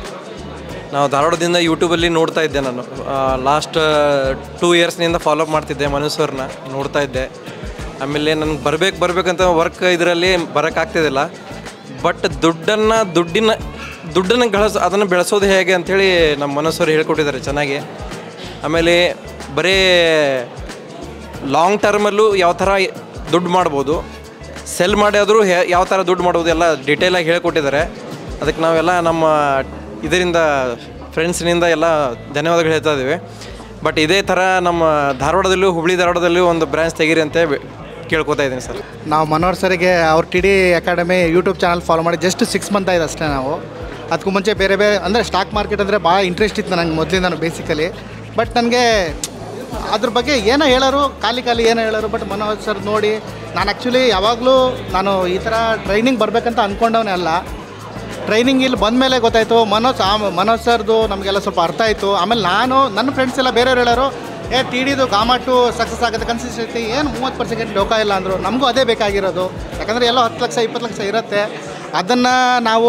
ನಾವು ಧಾರವಾಡದಿಂದ ಯೂಟ್ಯೂಬಲ್ಲಿ ನೋಡ್ತಾ ಇದ್ದೆ ನಾನು ಲಾಸ್ಟ್ ಟೂ ಇಯರ್ಸ್ನಿಂದ ಫಾಲೋ ಅಪ್ ಮಾಡ್ತಿದ್ದೆ ಮನು ಸರ್ನ ನೋಡ್ತಾ ಇದ್ದೆ ಆಮೇಲೆ ನನಗೆ ಬರ್ಬೇಕು ಬರ್ಬೇಕಂತ ವರ್ಕ್ ಇದರಲ್ಲಿ ಬರೋಕ್ಕಾಗ್ತಿದ್ದಿಲ್ಲ ಬಟ್ ದುಡ್ಡನ್ನು ದುಡ್ಡಿನ ದುಡ್ಡನ್ನು ಗಳಿಸ್ ಅದನ್ನು ಬೆಳೆಸೋದು ಹೇಗೆ ಅಂಥೇಳಿ ನಮ್ಮ ಮನಸ್ಸವರು ಹೇಳ್ಕೊಟ್ಟಿದ್ದಾರೆ ಚೆನ್ನಾಗಿ ಆಮೇಲೆ ಬರೀ ಲಾಂಗ್ ಟರ್ಮಲ್ಲೂ ಯಾವ ಥರ ದುಡ್ಡು ಮಾಡ್ಬೋದು ಸೆಲ್ ಮಾಡಿ ಆದರೂ ಯಾವ ಥರ ದುಡ್ಡು ಮಾಡೋದು ಎಲ್ಲ ಡೀಟೇಲಾಗಿ ಹೇಳ್ಕೊಟ್ಟಿದ್ದಾರೆ ಅದಕ್ಕೆ ನಾವೆಲ್ಲ ನಮ್ಮ ಇದರಿಂದ ಫ್ರೆಂಡ್ಸ್ನಿಂದ ಎಲ್ಲ ಧನ್ಯವಾದಗಳು ಹೇಳ್ತಾ ಇದ್ದೀವಿ ಬಟ್ ಇದೇ ಥರ ನಮ್ಮ ಧಾರವಾಡದಲ್ಲೂ ಹುಬ್ಳಿ ಧಾರವಾಡದಲ್ಲೂ ಒಂದು ಬ್ರಾಂಚ್ ತೆಗೀರಿ ಅಂತ ಬೆ- ಕೇಳ್ಕೊತಾ ಇದ್ದೀನಿ ಸರ್ ನಾವು ಮನೋಹರ್ ಸರಿಗೆ ಅವ್ರ T D academy YouTube channel follow ಮಾಡಿ ಜಸ್ಟ್ ಸಿಕ್ಸ್ ಮಂತ್ ಆಯ್ತು ಅಷ್ಟೇ ನಾವು ಅದಕ್ಕೂ ಮುಂಚೆ ಬೇರೆ ಬೇರೆ ಅಂದರೆ ಸ್ಟಾಕ್ ಮಾರ್ಕೆಟ್ ಅಂದರೆ ಭಾಳ ಇಂಟ್ರೆಸ್ಟ್ ಇತ್ತು ನನಗೆ ಮೊದಲಿಂದ ಬೇಸಿಕಲಿ ಬಟ್ ನನಗೆ ಅದ್ರ ಬಗ್ಗೆ ಏನೋ ಹೇಳೋರು ಖಾಲಿ ಖಾಲಿ ಏನೋ ಹೇಳೋರು ಬಟ್ ಮನೋಹರ್ ಸರ್ ನೋಡಿ ನಾನು ಆ್ಯಕ್ಚುಲಿ ಯಾವಾಗಲೂ ನಾನು ಈ ಥರ ಟ್ರೈನಿಂಗ್ ಬರಬೇಕಂತ ಅಂದ್ಕೊಂಡವನೇ ಅಲ್ಲ ಟ್ರೈನಿಂಗ್ ಇಲ್ಲಿ ಬಂದ ಮೇಲೆ ಗೊತ್ತಾಯಿತು ಮನೋಜ್ ಆ ಮನೋಜ್ ಸರ್ದು ನಮಗೆಲ್ಲ ಸ್ವಲ್ಪ ಅರ್ಥ ಆಯಿತು ಆಮೇಲೆ ನಾನು ನನ್ನ ಫ್ರೆಂಡ್ಸ್ ಎಲ್ಲ ಬೇರೆಯವ್ರು ಹೇಳೋರು ಏ ಟಿ ಡಿದು ಗಾಮಟ್ಟು ಸಕ್ಸಸ್ ಆಗುತ್ತೆ ಕನ್ಸಿಸ್ಟೆನ್ಸಿ ಏನು ಮೂವತ್ತು ಪರ್ಸೆಂಟ್ ಡೋಕ ಇಲ್ಲ ಅಂದರು ನಮಗೂ ಅದೇ ಬೇಕಾಗಿರೋದು ಯಾಕಂದರೆ ಎಲ್ಲೋ ಹತ್ತು ಲಕ್ಷ ಇಪ್ಪತ್ತು ಲಕ್ಷ ಇರುತ್ತೆ ಅದನ್ನು ನಾವು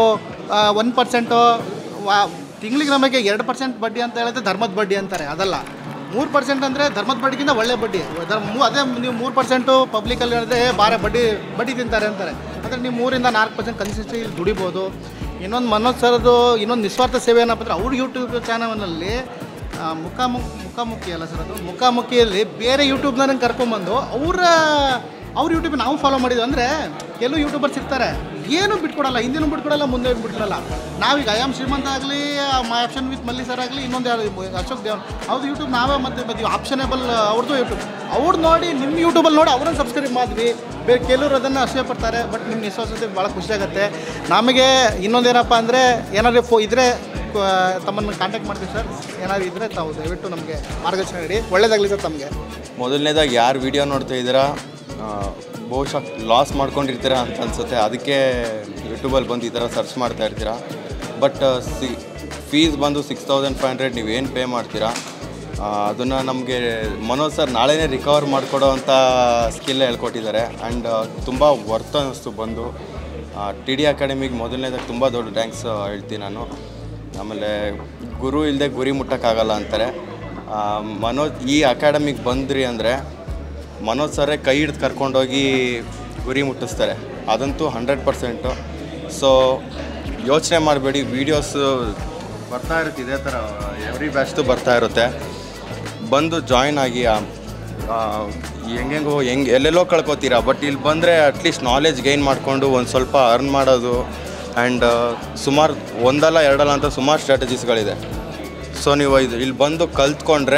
ಒನ್ ಪರ್ಸೆಂಟು ವಾ ತಿಂಗಳಿಗೆ ನಮಗೆ ಎರಡು ಪರ್ಸೆಂಟ್ ಬಡ್ಡಿ ಅಂತ ಹೇಳಿದ್ರೆ ಧರ್ಮದ ಬಡ್ಡಿ ಅಂತಾರೆ ಅದಲ್ಲ ಮೂರು ಪರ್ಸೆಂಟ್ ಅಂದರೆ ಧರ್ಮದ ಬಡ್ಡಿಗಿಂತ ಒಳ್ಳೆ ಬಡ್ಡಿ ಧರ್ಮ ಮೂ- ಅದೇ ನೀವು ಮೂರು ಪರ್ಸೆಂಟು ಪಬ್ಲಿಕಲ್ಲಿ ಹೇಳಿದ್ರೆ ಏ ಬಾರೆ ಬಡ್ಡಿ ಬಡ್ಡಿ ತಿಂತಾರೆ ಅಂತಾರೆ ಅಂದರೆ ನೀವು ಮೂರಿಂದ ನಾಲ್ಕು ಪರ್ಸೆಂಟ್ ಕನ್ಸಿಸ್ಟೆನ್ಸಿ ದುಡಿಬೋದು ಇನ್ನೊಂದು ಮನೋಜ್ ಸರ್ದು ಇನ್ನೊಂದು ನಿಸ್ವಾರ್ಥ ಸೇವೆ ಏನಪ್ಪ ಅಂದರೆ ಅವ್ರ ಯೂಟ್ಯೂಬ್ ಚಾನಲ್ನಲ್ಲಿ ಮುಖಾಮುಖ ಮುಖಾಮುಖಿ ಅಲ್ಲ ಸರ್ ಅದು ಮುಖಾಮುಖಿಯಲ್ಲಿ ಬೇರೆ ಯೂಟ್ಯೂಬ್ನವ್ರನ್ನ ಕರ್ಕೊಂಬಂದು ಅವರ ಅವ್ರ ಯೂಟ್ಯೂಬ್ ನಾವು ಫಾಲೋ ಮಾಡಿದ್ವಿ ಅಂದರೆ ಕೆಲವು ಯೂಟ್ಯೂಬರ್ಸ್ ಇರ್ತಾರೆ ಏನು ಬಿಟ್ಕೊಡಲ್ಲ ಹಿಂದಿನೂ ಬಿಟ್ಕೊಡಲ್ಲ ಮುಂದೆ ಬಿಟ್ಕೊಡಲ್ಲ ನಾವೀಗ ಐ ಆಮ್ ಶ್ರೀಮಂತ ಆಗಲಿ my option with Malli sir ಆಗಲಿ ಇನ್ನೊಂದು ಯಾರು ಅಶೋಕ್ ದೇವ್ ಅವ್ರದ್ದು ಯೂಟ್ಯೂಬ್ ನಾವೇ ಮತ್ತೆ ಬಂದೀವಿ ಆಪ್ಷನೇಬಲ್ ಅವ್ರದ್ದು ಯೂಟ್ಯೂಬ್ ಅವ್ರು ನೋಡಿ ನಿಮ್ಮ ಯೂಟ್ಯೂಬಲ್ಲಿ ನೋಡಿ ಅವ್ರನ್ನ ಸಬ್ಸ್ಕ್ರೈಬ್ ಮಾಡಿದ್ವಿ ಬೇರೆ ಕೆಲವರು ಅದನ್ನು ಅಸೂಯೆ ಪಡ್ತಾರೆ ಬಟ್ ನಿಮ್ಮ ವಿಶ್ವಾಸತೆ ಭಾಳ ಖುಷಿಯಾಗುತ್ತೆ ನಮಗೆ ಇನ್ನೊಂದೇನಪ್ಪ ಅಂದರೆ ಏನಾದರೂ ಫೋ ಇದ್ದರೆ ತಮ್ಮನ್ನು ಕಾಂಟ್ಯಾಕ್ಟ್ ಮಾಡ್ತೀವಿ ಸರ್ ಏನಾದ್ರು ಇದ್ದರೆ ತಾವು ದಯವಿಟ್ಟು ನಮಗೆ ಮಾರ್ಗದರ್ಶನ ನೀಡಿ ಒಳ್ಳೇದಾಗಲಿ ಸರ್ ತಮಗೆ ಮೊದಲನೇದಾಗಿ ಯಾರು ವಿಡಿಯೋ ನೋಡ್ತಾ ಇದ್ದೀರಾ ಆ, ಬಹುಶಃ ಲಾಸ್ ಮಾಡ್ಕೊಂಡಿರ್ತೀರಾ ಅಂತ ಅನಿಸುತ್ತೆ ಅದಕ್ಕೆ ಯೂಟ್ಯೂಬಲ್ಲಿ ಬಂದು ಈ ಥರ ಸರ್ಚ್ ಮಾಡ್ತಾ ಇರ್ತೀರಾ ಬಟ್ ಸಿ ಫೀಸ್ ಬಂದು ಸಿಕ್ಸ್ ತೌಸಂಡ್ ಫೈವ್ ಹಂಡ್ರೆಡ್ ನೀವು ಏನು ಪೇ ಮಾಡ್ತೀರಾ ಅದನ್ನು ನಮಗೆ ಮನೋಜ್ ಸರ್ ನಾಳೆನೇ ರಿಕವರ್ ಮಾಡಿಕೊಡೋ ಅಂಥ ಸ್ಕಿಲ್ ಹೇಳ್ಕೊಟ್ಟಿದ್ದಾರೆ ಆ್ಯಂಡ್ ತುಂಬ ವರ್ತ್ ಅನ್ನಿಸ್ತು ಬಂದು ಟಿ ಡಿ ಅಕಾಡೆಮಿಗೆ ಮೊದಲನೇದಾಗಿ ತುಂಬ ದೊಡ್ಡ ಥ್ಯಾಂಕ್ಸ್ ಹೇಳ್ತೀನಿ ನಾನು ಆಮೇಲೆ ಗುರು ಇಲ್ಲದೆ ಗುರಿ ಮುಟ್ಟೋಕ್ಕಾಗಲ್ಲ ಅಂತಾರೆ ಆ, ಮನೋಜ್ ಈ ಅಕಾಡೆಮಿಗೆ ಬಂದ್ರಿ ಅಂದರೆ ಮನೋಜ್ ಸರೇ ಕೈ ಹಿಡ್ದು ಕರ್ಕೊಂಡೋಗಿ ಗುರಿ ಮುಟ್ಟಿಸ್ತಾರೆ ಅದಂತೂ ಹಂಡ್ರೆಡ್ ಪರ್ಸೆಂಟು ಸೊ ಯೋಚನೆ ಮಾಡಬೇಡಿ ವೀಡಿಯೋಸು ಬರ್ತಾ ಇರುತ್ತೆ ಇದೇ ಥರ ಎವ್ರಿ ಬ್ಯಾಚ್ದು ಬರ್ತಾ ಇರುತ್ತೆ ಬಂದು ಜಾಯ್ನ್ ಆಗಿ ಆ, ಆ, ಹೆಂಗೆಂಗೋ ಹೆಂಗೆ ಎಲ್ಲೆಲ್ಲೋ ಕಳ್ಕೊತೀರಾ ಬಟ್ ಇಲ್ಲಿ ಬಂದರೆ ಅಟ್ಲೀಸ್ಟ್ ನಾಲೆಜ್ ಗೈನ್ ಮಾಡಿಕೊಂಡು ಒಂದು ಸ್ವಲ್ಪ ಅರ್ನ್ ಮಾಡೋದು ಆ್ಯಂಡ್ ಸುಮಾರು ಒಂದಲ್ಲ ಎರಡಲ್ಲ ಅಂತ ಸುಮಾರು ಸ್ಟ್ರಾಟಜೀಸ್ಗಳಿದೆ ಸೊ ನೀವು ಇದು ಇಲ್ಲಿ ಬಂದು ಕಲ್ತ್ಕೊಂಡ್ರೆ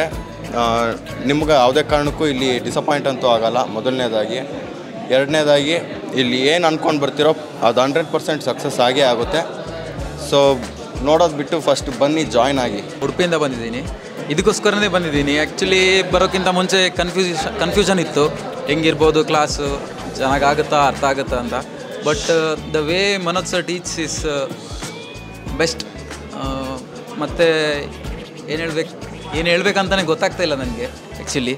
ನಿಮ್ಗೆ ಯಾವುದೇ ಕಾರಣಕ್ಕೂ ಇಲ್ಲಿ ಡಿಸಪಾಯಿಂಟ್ ಅಂತೂ ಆಗಲ್ಲ ಮೊದಲನೇದಾಗಿ ಎರಡನೇದಾಗಿ ಇಲ್ಲಿ ಏನು ಅಂದ್ಕೊಂಡು ಬರ್ತಿರೋ ಅದು ಹಂಡ್ರೆಡ್ ಪರ್ಸೆಂಟ್ ಸಕ್ಸಸ್ ಆಗೇ ಆಗುತ್ತೆ ಸೊ ನೋಡೋದು ಬಿಟ್ಟು ಫಸ್ಟ್ ಬನ್ನಿ ಜಾಯ್ನ್ ಆಗಿ ಉಡುಪಿಯಿಂದ ಬಂದಿದ್ದೀನಿ ಇದಕ್ಕೋಸ್ಕರನೇ ಬಂದಿದ್ದೀನಿ ಆ್ಯಕ್ಚುಲಿ ಬರೋಕ್ಕಿಂತ ಮುಂಚೆ ಕನ್ಫ್ಯೂಸ್ ಕನ್ಫ್ಯೂಷನ್ ಇತ್ತು ಹೆಂಗಿರ್ಬೋದು ಕ್ಲಾಸು ಚೆನ್ನಾಗಾಗುತ್ತಾ ಅರ್ಥ ಆಗುತ್ತಾ ಅಂತ but the way Manoj sir teach is best ಮತ್ತು ಏನು ಹೇಳ್ಬೇಕು ಏನು ಹೇಳ್ಬೇಕಂತಲೇ ಗೊತ್ತಾಗ್ತಾ ಇಲ್ಲ ನನಗೆ ಆ್ಯಕ್ಚುಲಿ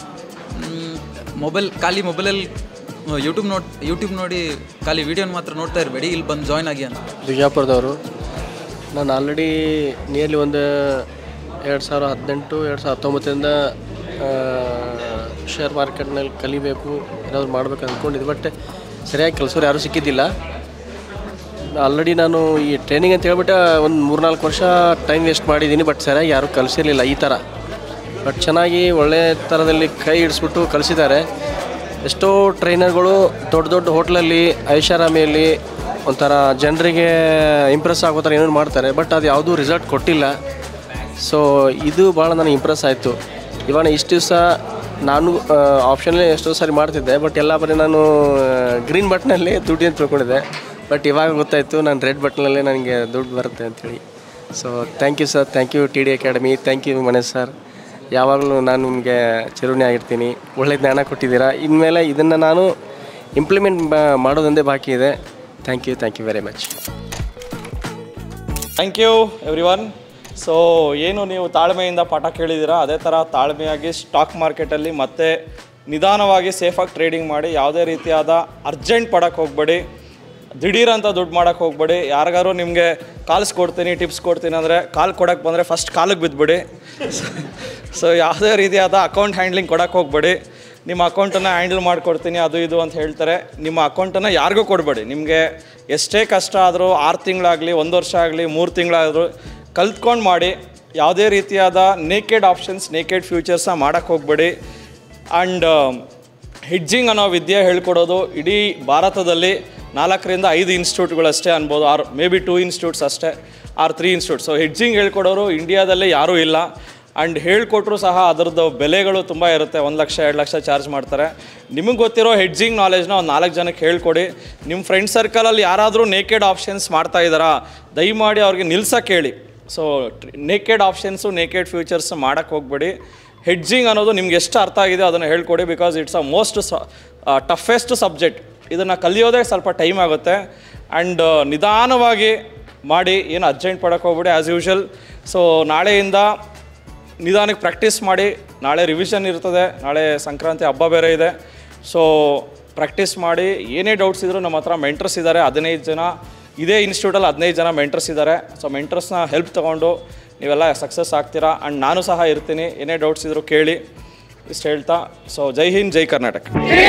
ಮೊಬೈಲ್ ಖಾಲಿ ಮೊಬೈಲಲ್ಲಿ ಯೂಟ್ಯೂಬ್ ನೋಡ್ ಯೂಟ್ಯೂಬ್ ನೋಡಿ ಖಾಲಿ ವೀಡಿಯೋನ ಮಾತ್ರ ನೋಡ್ತಾ ಇರಬೇಡಿ ಇಲ್ಲಿ ಬಂದು ಜಾಯ್ನ್ ಆಗಿ ಅಂತ ಬಿಜಾಪುರದವರು ನಾನು ಆಲ್ರೆಡಿ ನಿಯರ್ಲಿ ಒಂದು ಎರಡು ಸಾವಿರ ಹದಿನೆಂಟು ಎರಡು ಸಾವಿರದ ಹತ್ತೊಂಬತ್ತರಿಂದ ಶೇರ್ ಮಾರ್ಕೆಟ್ನಲ್ಲಿ ಕಲಿಬೇಕು ಏನಾದ್ರು ಮಾಡ್ಬೇಕು ಅಂದ್ಕೊಂಡಿದ್ದೆ ಬಟ್ ಸರಿಯಾಗಿ ಕೆಲಸವ್ರು ಯಾರೂ ಸಿಕ್ಕಿದ್ದಿಲ್ಲ ಆಲ್ರೆಡಿ ನಾನು ಈ ಟ್ರೈನಿಂಗ್ ಅಂತ ಹೇಳ್ಬಿಟ್ಟು ಒಂದು ಮೂರ್ನಾಲ್ಕು ವರ್ಷ ಟೈಮ್ ವೇಸ್ಟ್ ಮಾಡಿದ್ದೀನಿ ಬಟ್ ಸರಿಯಾಗಿ ಯಾರೂ ಕಲಿಸಿರಲಿಲ್ಲ ಈ ಥರ ಬಟ್ ಚೆನ್ನಾಗಿ ಒಳ್ಳೆ ಥರದಲ್ಲಿ ಕೈ ಹಿಡಿಸ್ಬಿಟ್ಟು ಕಲಿಸಿದ್ದಾರೆ ಎಷ್ಟೋ ಟ್ರೈನರ್ಗಳು ದೊಡ್ಡ ದೊಡ್ಡ ಹೋಟ್ಲಲ್ಲಿ ಐಷಾರಾಮಿಯಲ್ಲಿ ಒಂಥರ ಜನರಿಗೆ ಇಂಪ್ರೆಸ್ ಆಗೋ ಥರ ಏನೇನು ಮಾಡ್ತಾರೆ ಬಟ್ ಅದು ಯಾವುದೂ ರಿಸಲ್ಟ್ ಕೊಟ್ಟಿಲ್ಲ ಸೊ ಇದು ಭಾಳ ನನಗೆ ಇಂಪ್ರೆಸ್ ಆಯಿತು ಇವಾಗ ಇಷ್ಟು ದಿವಸ ನಾನು ಆಪ್ಷನ್ಲೇ ಎಷ್ಟೋ ಸಾರಿ ಮಾಡ್ತಿದ್ದೆ ಬಟ್ ಎಲ್ಲ ಬರೀ ನಾನು ಗ್ರೀನ್ ಬಟ್ನಲ್ಲಿ ದುಡ್ಡು ಅಂತ ತಿಳ್ಕೊಂಡಿದ್ದೆ ಬಟ್ ಇವಾಗ ಗೊತ್ತಾಯಿತು ನಾನು ರೆಡ್ ಬಟ್ನಲ್ಲೇ ನನಗೆ ದುಡ್ಡು ಬರುತ್ತೆ ಅಂಥೇಳಿ so thank you sir thank you T D academy thank you Manesh sir ಯಾವಾಗಲೂ ನಾನು ನಿಮಗೆ ಚಿರುಣಿ ಆಗಿರ್ತೀನಿ ಒಳ್ಳೆ ಜ್ಞಾನ ಕೊಟ್ಟಿದ್ದೀರಾ ಇನ್ಮೇಲೆ ಇದನ್ನು ನಾನು ಇಂಪ್ಲಿಮೆಂಟ್ ಮಾಡೋದೊಂದೇ ಬಾಕಿ ಇದೆ thank you thank you very much thank you everyone so ಏನು ನೀವು ತಾಳ್ಮೆಯಿಂದ ಪಾಠ ಕೇಳಿದ್ದೀರಾ ಅದೇ ಥರ ತಾಳ್ಮೆಯಾಗಿ ಸ್ಟಾಕ್ ಮಾರ್ಕೆಟಲ್ಲಿ ಮತ್ತೆ ನಿಧಾನವಾಗಿ ಸೇಫಾಗಿ ಟ್ರೇಡಿಂಗ್ ಮಾಡಿ ಯಾವುದೇ ರೀತಿಯಾದ ಅರ್ಜೆಂಟ್ ಪಡಕ್ಕೆ ಹೋಗಬೇಡಿ ದಿಢೀರಂತ ದುಡ್ಡು ಮಾಡೋಕ್ಕೆ ಹೋಗಬೇಡಿ ಯಾರಿಗಾರು ನಿಮಗೆ ಕಾಲ್ಸ್ ಕೊಡ್ತೀನಿ ಟಿಪ್ಸ್ ಕೊಡ್ತೀನಿ ಅಂದರೆ ಕಾಲ್ ಕೊಡೋಕ್ಕೆ ಬಂದರೆ ಫಸ್ಟ್ ಕಾಲಿಗೆ ಬಿದ್ದುಬಿಡಿ ಸೊ ಯಾವುದೇ ರೀತಿಯಾದ ಅಕೌಂಟ್ ಹ್ಯಾಂಡ್ಲಿಂಗ್ ಕೊಡೋಕ್ಕೆ ಹೋಗಬೇಡಿ ನಿಮ್ಮ ಅಕೌಂಟನ್ನು ಹ್ಯಾಂಡಲ್ ಮಾಡಿಕೊಡ್ತೀನಿ ಅದು ಇದು ಅಂತ ಹೇಳ್ತಾರೆ ನಿಮ್ಮ ಅಕೌಂಟನ್ನು ಯಾರಿಗೂ ಕೊಡಬೇಡಿ ನಿಮಗೆ ಎಷ್ಟೇ ಕಷ್ಟ ಆದರೂ ಆರು ತಿಂಗಳಾಗಲಿ ಒಂದು ವರ್ಷ ಆಗಲಿ ಮೂರು ತಿಂಗಳಾದರೂ ಕಲ್ತ್ಕೊಂಡು ಮಾಡಿ ಯಾವುದೇ ರೀತಿಯಾದ ನೇಕೆಡ್ ಆಪ್ಷನ್ಸ್ ನೇಕೆಡ್ ಫ್ಯೂಚರ್ಸ್ನ ಮಾಡೋಕ್ಕೆ ಹೋಗಬೇಡಿ ಆ್ಯಂಡ್ ಹೆಡ್ಜಿಂಗ್ ಅನ್ನೋ ವಿದ್ಯೆ ಹೇಳ್ಕೊಡೋದು ಇಡೀ ಭಾರತದಲ್ಲಿ ನಾಲ್ಕರಿಂದ ಐದು ಇನ್ಸ್ಟಿಟ್ಯೂಟ್ಗಳಷ್ಟೇ ಅನ್ಬೋದು or maybe two institutes ಅಷ್ಟೇ or three institute so hedging ಹೇಳ್ಕೊಡೋರು ಇಂಡಿಯಾದಲ್ಲೇ ಯಾರೂ ಇಲ್ಲ ಆ್ಯಂಡ್ ಹೇಳ್ಕೊಟ್ರು ಸಹ ಅದರದ್ದು ಬೆಲೆಗಳು ತುಂಬ ಇರುತ್ತೆ ಒಂದು ಲಕ್ಷ ಎರಡು ಲಕ್ಷ ಚಾರ್ಜ್ ಮಾಡ್ತಾರೆ ನಿಮಗೆ ಗೊತ್ತಿರೋ ಹೆಡ್ಜಿಂಗ್ ನಾಲೆಜ್ನ ಒಂದು ನಾಲ್ಕು ಜನಕ್ಕೆ ಹೇಳ್ಕೊಡಿ ನಿಮ್ಮ ಫ್ರೆಂಡ್ ಸರ್ಕಲಲ್ಲಿ ಯಾರಾದರೂ ನೇಕೆಡ್ ಆಪ್ಷನ್ಸ್ ಮಾಡ್ತಾ ಇದ್ದಾರಾ ದಯಮಾಡಿ ಅವ್ರಿಗೆ ನಿಲ್ಸಕ್ಕೆ ಹೇಳಿ so naked options naked futures ಮಾಡೋಕ್ಕೆ ಹೋಗ್ಬೇಡಿ ಹೆಡ್ಜಿಂಗ್ ಅನ್ನೋದು ನಿಮ್ಗೆ ಎಷ್ಟು ಅರ್ಥ ಆಗಿದೆ ಅದನ್ನು ಹೇಳ್ಕೊಡಿ because it's a most toughest subject ಇದನ್ನು ಕಲಿಯೋದೇ ಸ್ವಲ್ಪ ಟೈಮ್ ಆಗುತ್ತೆ ಆ್ಯಂಡ್ ನಿಧಾನವಾಗಿ ಮಾಡಿ ಏನು ಅರ್ಜೆಂಟ್ ಪಡೋಕ್ಕೆ ಹೋಗ್ಬೇಡಿ ಆ್ಯಸ್ ಯೂಶುವಲ್ ಸೊ ನಾಳೆಯಿಂದ ನಿಧಾನಕ್ಕೆ ಪ್ರಾಕ್ಟೀಸ್ ಮಾಡಿ ನಾಳೆ ರಿವಿಷನ್ ಇರ್ತದೆ ನಾಳೆ ಸಂಕ್ರಾಂತಿ ಹಬ್ಬ ಬೇರೆ ಇದೆ ಸೊ ಪ್ರಾಕ್ಟೀಸ್ ಮಾಡಿ ಏನೇ ಡೌಟ್ಸ್ ಇದ್ದರೂ ನಮ್ಮ ಹತ್ರ ಮೆಂಟರ್ಸ್ ಇದ್ದಾರೆ ಹದಿನೈದು ಜನ ಇದೇ ಇನ್ಸ್ಟಿಟ್ಯೂಟಲ್ಲಿ ಹದಿನೈದು ಜನ ಮೆಂಟರ್ಸ್ ಇದ್ದಾರೆ ಸೊ ಮೆಂಟರ್ಸ್ನ ಹೆಲ್ಪ್ ತೊಗೊಂಡು ನೀವೆಲ್ಲ ಸಕ್ಸಸ್ ಆಗ್ತೀರಾ ಆ್ಯಂಡ್ ನಾನು ಸಹ ಇರ್ತೀನಿ ಏನೇ ಡೌಟ್ಸ್ ಇದ್ದರೂ ಕೇಳಿ ಇಷ್ಟು ಹೇಳ್ತಾ ಸೊ ಜೈ ಹಿಂದ್ ಜೈ ಕರ್ನಾಟಕ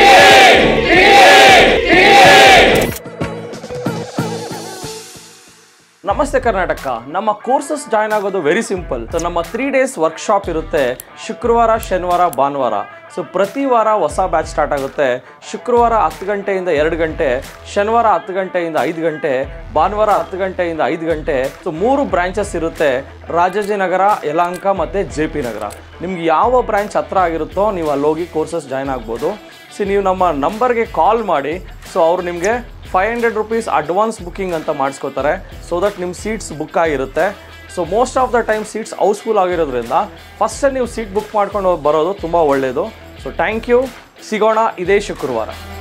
ನಮಸ್ತೆ ಕರ್ನಾಟಕ ನಮ್ಮ ಕೋರ್ಸಸ್ ಜಾಯ್ನ್ ಆಗೋದು ವೆರಿ ಸಿಂಪಲ್ ಸೊ ನಮ್ಮ ತ್ರೀ ಡೇಸ್ ವರ್ಕ್ಶಾಪ್ ಇರುತ್ತೆ ಶುಕ್ರವಾರ ಶನಿವಾರ ಭಾನುವಾರ ಸೊ ಪ್ರತಿ ವಾರ ಹೊಸ ಬ್ಯಾಚ್ ಸ್ಟಾರ್ಟ್ ಆಗುತ್ತೆ ಶುಕ್ರವಾರ ಹತ್ತು ಗಂಟೆಯಿಂದ ಎರಡು ಗಂಟೆ ಶನಿವಾರ ಹತ್ತು ಗಂಟೆಯಿಂದ ಐದು ಗಂಟೆ ಭಾನುವಾರ ಹತ್ತು ಗಂಟೆಯಿಂದ ಐದು ಗಂಟೆ ಸೊ ಮೂರು ಬ್ರಾಂಚಸ್ ಇರುತ್ತೆ ರಾಜಾಜಿನಗರ ಯಲಹಂಕ ಮತ್ತು ಜೆ ಪಿ ನಗರ ನಿಮ್ಗೆ ಯಾವ ಬ್ರಾಂಚ್ ಹತ್ರ ಆಗಿರುತ್ತೋ ನೀವು ಅಲ್ಲಿ ಹೋಗಿ ಕೋರ್ಸಸ್ ಜಾಯ್ನ್ ಆಗ್ಬೋದು ಸೊ ನೀವು ನಮ್ಮ ನಂಬರ್ಗೆ ಕಾಲ್ ಮಾಡಿ ಸೊ ಅವರು ನಿಮಗೆ five hundred rupees advance booking ಅಂತ ಮಾಡಿಸ್ಕೋತಾರೆ ಸೊ ದಟ್ ನಿಮ್ಮ ಸೀಟ್ಸ್ ಬುಕ್ ಆಗಿರುತ್ತೆ so most of the time seats house full ಆಗಿರೋದ್ರಿಂದ ಫಸ್ಟೇ ನೀವು ಸೀಟ್ ಬುಕ್ ಮಾಡ್ಕೊಂಡು ಹೋಗಿ ಬರೋದು ತುಂಬ ಒಳ್ಳೆಯದು ಸೊ ಥ್ಯಾಂಕ್ ಯು ಸಿಗೋಣ ಇದೇ ಶುಕ್ರವಾರ